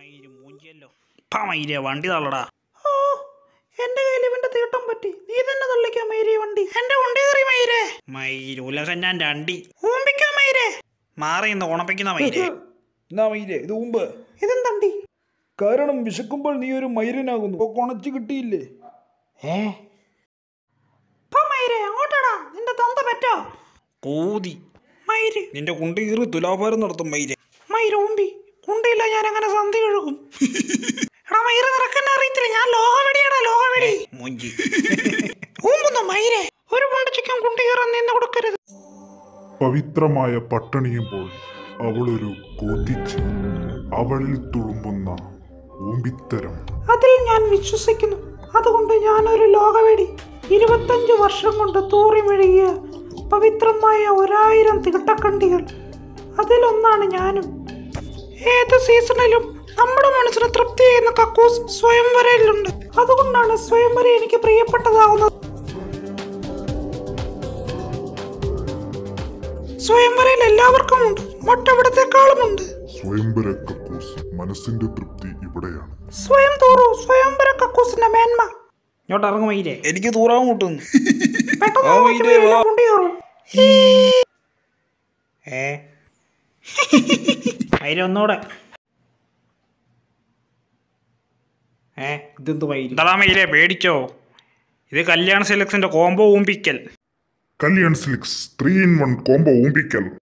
മയില് മൂഞ്ചിയല്ലോ പാ മയിലേ വണ്ടി തള്ളടാ ഓ എന്റെ കയ്യിൽ ഇവന്റെ തീട്ടം പറ്റി നീ തന്നെ തള്ളിക്കാൻ മൈരി വണ്ടി എന്റെ വണ്ടി കയറി മൈരേ മയിൽ ഉലകഞ്ഞാൻ്റെ അണ്ടി ഊമ്പിക്കാൻ മൈരേ മാറി നിന്ന് ഉണപ്പിക്കുന്ന മയിലേ എന്നാ മയിലേ ഇത് മുമ്പ് ഇതെന്തണ്ടി കാരണം വിശക്കുമ്പോൾ നീ ഒരു മൈരനാകുന്നു ഇപ്പൊ കൊണച്ച് കിട്ടിയില്ലേ ഏ പാ മൈരേ അങ്ങോട്ടാടാ നിന്റെ തന്ത പറ്റോ കൂതി മയിര് നിന്റെ കുണ്ടി കീറി തുലാഭാരം നടത്തും മയിലേ മയിര് ഊമ്പി കുണ്ടിയില്ല ഞാൻ അങ്ങനെ സന്ധി കഴുകും എടാ മയിര് നിറക്കെന്നെ അറിയത്തില്ല ഞാൻ ലോകവെടിയാടാ ലോകവെടി മൂഞ്ചി ഊമ്പുന്നു മയിരെ ഒരു കുണ്ടിച്ചിക്കും കുണ്ടി കയറാൻ നിന്ന് കൊടുക്കരുത് പവിത്രമായ പട്ടണിയുമ്പോൾ അവളൊരു കൂത്തിച്ച് അവളിൽ തുളുമ്പുന്ന ഊമ്പിത്തരം അതിൽ ഞാൻ വിശ്വസിക്കുന്നു അതുകൊണ്ട് ഞാനൊരു ലോകവെടി ഇരുപത്തഞ്ച് വർഷം കൊണ്ട് തൂറി മെഴുകിയ പവിത്രമായ ഒരായിരം തികട്ടക്കണ്ടികൾ അതിലൊന്നാണ് ഞാനും ഏത് സീസണിലും നമ്മുടെ മനസ്സിന് തൃപ്തി ചെയ്യുന്ന കക്കൂസ് സ്വയംവരയിലുണ്ട് അതുകൊണ്ടാണ് സ്വയംവര എനിക്ക് പ്രിയപ്പെട്ടതാവുന്നത് സ്വയംവരയിൽ എല്ലാവർക്കും ഉണ്ട് മറ്റെവിടത്തെക്കാളുമുണ്ട് സ്വയംവര കക്കൂസ് മനസ്സിന്റെ തൃപ്തി ഇവിടെയാണ് സ്വയം തൂറു സ്വയംവര കക്കൂസിന്റെ മേന്മ ഇങ്ങോട്ട് ഇറങ്ങും മയിലേ എനിക്ക് തൂറാൻ മുട്ടുന്നു പെട്ടെന്ന് ആ, നോക്കി മയിലേ, വാ. കുണ്ടി കയറും ഏ മയില ഒന്നുകൂടെ ഏ ഇതെന്ത് മയിൽ ഇതാ മയിലേ പേടിച്ചോ ഇത് കല്യാണ സെലക്ഷൻ്റെ കോംബോ ഊമ്പിക്കൽ Kalyan silks three in one combo ഊമ്പിക്കൽ